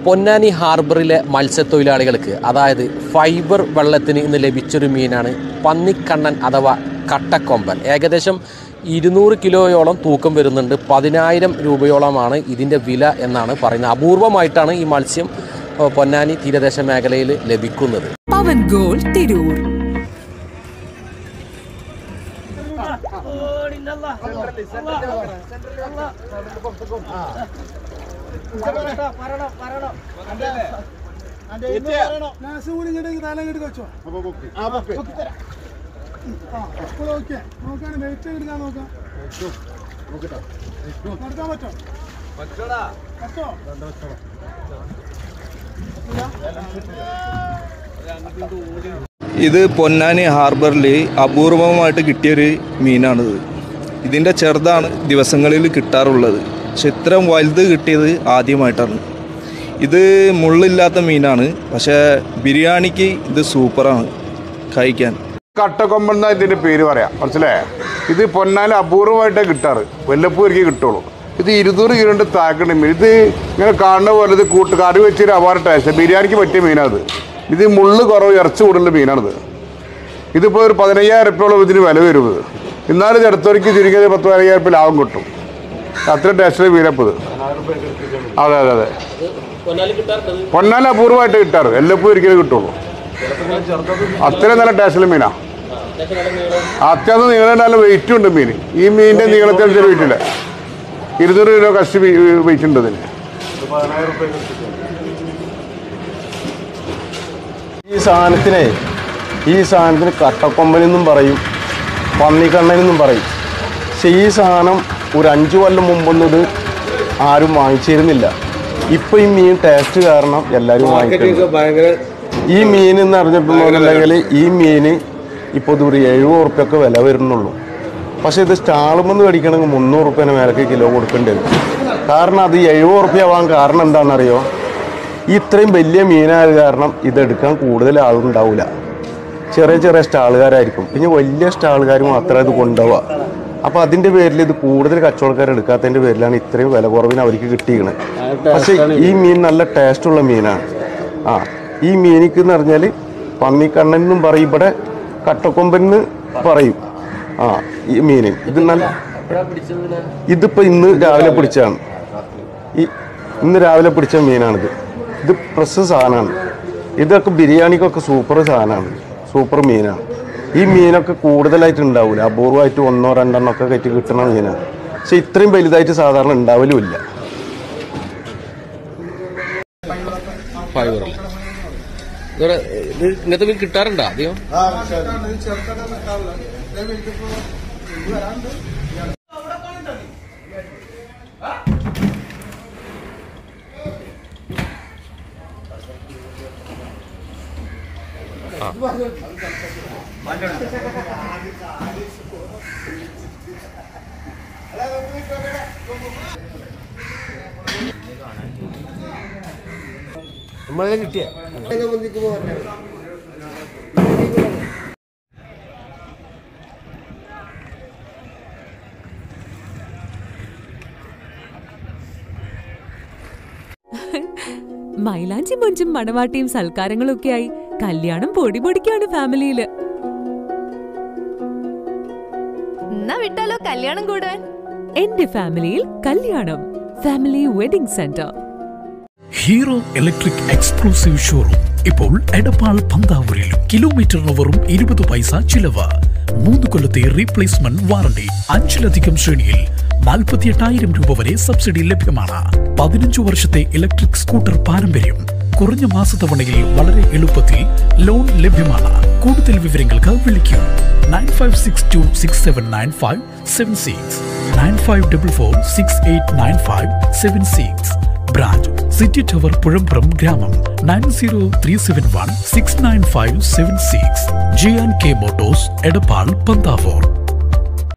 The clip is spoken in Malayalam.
പൊന്നാനി ഹാർബറിലെ മത്സ്യത്തൊഴിലാളികൾക്ക് അതായത് ഫൈബർ വെള്ളത്തിന് ഇന്ന് ലഭിച്ചൊരു മീനാണ് പന്നിക്കണ്ണൻ അഥവാ കട്ടക്കൊമ്പൻ ഏകദേശം ഇരുന്നൂറ് കിലോയോളം തൂക്കം വരുന്നുണ്ട് പതിനായിരം രൂപയോളമാണ് ഇതിൻ്റെ വില എന്നാണ് പറയുന്നത് അപൂർവമായിട്ടാണ് ഈ മത്സ്യം ഏഹ്, പൊന്നാനി തീരദേശ മേഖലയിൽ ലഭിക്കുന്നത് പവൻ ഗോൾ തിരൂർ നോക്കാണ് വെയിറ്റ് എടുക്കാൻ നോക്കാം നടക്കാൻ പറ്റോ പറ്റോ ഇത് പൊന്നാനി ഹാർബറിൽ അപൂർവമായിട്ട് കിട്ടിയൊരു മീനാണിത് ഇതിൻ്റെ ചെറുതാണ് ദിവസങ്ങളിൽ കിട്ടാറുള്ളത് പക്ഷെ ഇത്രയും വലുത് കിട്ടിയത് ആദ്യമായിട്ടാണ് ഇത് മുള്ളില്ലാത്ത മീനാണ് പക്ഷേ ബിരിയാണിക്ക് ഇത് സൂപ്പറാണ് കഴിക്കാൻ കട്ടക്കൊമ്പൻ എന്നാ ഇതിന്റെ പേര് പറയാം മനസ്സിലായേ ഇത് പൊന്നാല അപൂർവമായിട്ടേ കിട്ടാറ് വല്ലപ്പൂരിക്ക് കിട്ടുള്ളൂ ഇത് ഇരുന്നൂറ് കിലോന്റെ താക്കണ്ട മീൻ ഇത് ഇങ്ങനെ കാണുന്ന പോലെ ഇത് കൂട്ട് കറി വെച്ചൊരു അപാര ടേസ്റ്റ് ബിരിയാണിക്ക് പറ്റിയ മീനാണ് ഇത് മുള്ള് കുറവ് ഇറച്ചി കൂടുതലുള്ള മീനാണിത് ഇതിപ്പോൾ ഒരു പതിനയ്യായിരം റുപ്യോളം ഇതിന് വില വരും ഇത് എന്നാലും ഇത് അടുത്തൊരിക്കൽ ചുരുങ്ങിയത് പത്ത് പതിനയ്യായിരം റുപ്യ ലാഭം കിട്ടും അത്ര ടേസ്റ്റിൽ മീനപ്പോൾ ഇത് അതെ അതെ അതെ പൊന്നാല അപൂർവമായിട്ട് കിട്ടാറ് എല്ലപ്പൂ ഒരിക്കലും കിട്ടുള്ളൂ അത്രയും നല്ല ടേസ്റ്റിലെ മീനാ അത്യാവശ്യം നീളം നല്ല വെയിറ്റും ഉണ്ട് മീൻ ഈ മീനിന്റെ നീളത്തിന് ചെറിയ വെയിറ്റില്ല ഇരുന്നൂറ് കിലോ കഷ്ടി വെയിറ്റ് ഉണ്ട് ഇതിന് ഈ സാധനത്തിനെ ഈ സാധനത്തിന് കട്ടക്കൊമ്പനെന്നും പറയും പന്നിക്കണ്ണനെന്നും പറയും പക്ഷെ ഈ സാധനം ഒരു അഞ്ചു കൊല്ലം മുമ്പൊന്നും ഇത് ആരും വാങ്ങിച്ചിരുന്നില്ല ഇപ്പൊ ഈ മീൻ ടേസ്റ്റ് കാരണം എല്ലാവരും വാങ്ങിക്കുന്നു ഈ മീൻ എന്ന് അറിഞ്ഞിട്ടുണ്ടെന്നുണ്ടെങ്കിൽ ഈ മീൻ ഇപ്പോൾ ഇത് ഒരു എഴുപത് ഉറുപ്പ്യൊക്കെ വില വരുന്നുള്ളൂ പക്ഷെ ഇത് സ്റ്റാളുമെന്ന് മേടിക്കണമെങ്കിൽ മുന്നൂറ് റുപ്യേനെ മേലക്ക് കിലോ കൊടുക്കേണ്ടി വരും കാരണം അത് എഴുപത് ഉറുപ്പ്യ ആവാൻ കാരണം എന്താണെന്നറിയോ ഈ ഇത്രയും വലിയ മീനായത് കാരണം ഇതെടുക്കാൻ കൂടുതൽ ആളുണ്ടാവില്ല ചെറിയ ചെറിയ സ്റ്റാളുകാരായിരിക്കും പിന്നെ വലിയ സ്റ്റാളുകാർ മാത്രമേ ഇത് കൊണ്ടുപോവുക അപ്പോൾ അതിൻ്റെ പേരിൽ ഇത് കൂടുതൽ കച്ചവടക്കാർ എടുക്കാത്തതിൻ്റെ പേരിലാണ് ഇത്രയും വില കുറവിന് അവർക്ക് കിട്ടിയിരിക്കുന്നത് പക്ഷേ ഈ മീൻ നല്ല ടേസ്റ്റുള്ള മീനാണ് ആ ഈ മീനിക്ക് എന്ന് പറഞ്ഞാൽ പന്നിക്കണ്ണൻ എന്നും പറയും ഇവിടെ കട്ടക്കൊമ്പൻ എന്ന് പറയും ആ ഈ മീൻ ഇത് നല്ല ഇതിപ്പോൾ ഇന്ന് രാവിലെ പിടിച്ചതാണ് ഈ ഇന്ന് രാവിലെ പിടിച്ച മീനാണിത് ഇത് പ്രസ് സാധനമാണ് ഇതൊക്കെ ബിരിയാണിക്കൊക്കെ സൂപ്പർ സാധനമാണ് സൂപ്പർ മീനാണ് ഈ മീനൊക്കെ കൂടുതലായിട്ട് ഉണ്ടാവില്ല അപൂർവമായിട്ട് ഒന്നോ രണ്ടെണ്ണോ ഒക്കെ കയറ്റി കിട്ടുന്ന മീനാണ് പക്ഷെ ഇത്രയും വലുതായിട്ട് സാധാരണ ഉണ്ടാവലുമില്ല ഫൈബർ ഇത് ഇങ്ങനത്തെ മീൻ കിട്ടാറുണ്ടോ അധികം നമ്മളെ കിട്ടിയ മൈലാഞ്ചി മൊഞ്ചും മണവാട്ടിയും സൽക്കാരങ്ങളൊക്കെയായി കല്യാണം പൊടി പൊടിക്കാണ് ഫാമിലിയില് എന്നാ വിട്ടാലോ കല്യാണം കൂടാൻ എന്റെ ഫാമിലിയിൽ കല്യാണം family wedding centre hero electric exclusive showroom ഇപ്പോൾ എടപ്പാൾ പന്താവൂരിലും കിലോമീറ്ററിന് വെറും ഇരുപത് പൈസ ചിലവ് മൂന്ന് കൊല്ലത്തെ റീപ്ലേസ്മെന്റ് വാറണ്ടി അഞ്ചിലധികം ശ്രേണിയിൽ നാൽപ്പത്തിയെട്ടായിരം രൂപ വരെ സബ്സിഡി ലഭ്യമാണ് പതിനഞ്ചു വർഷത്തെ ഇലക്ട്രിക് സ്കൂട്ടർ പാരമ്പര്യം കുറഞ്ഞ മാസത്തവണയിൽ വളരെ എളുപ്പത്തിൽ ലോൺ ലഭ്യമാണ് കൂടുതൽ വിവരങ്ങൾക്ക് വിളിക്കൂ nine five six two six seven nine five seven six nine five double four six eight nine five seven six branch city tower Puzhampuram ഗ്രാമം nine zero three seven one six nine five seven six J and K motors Edappal Panthavoor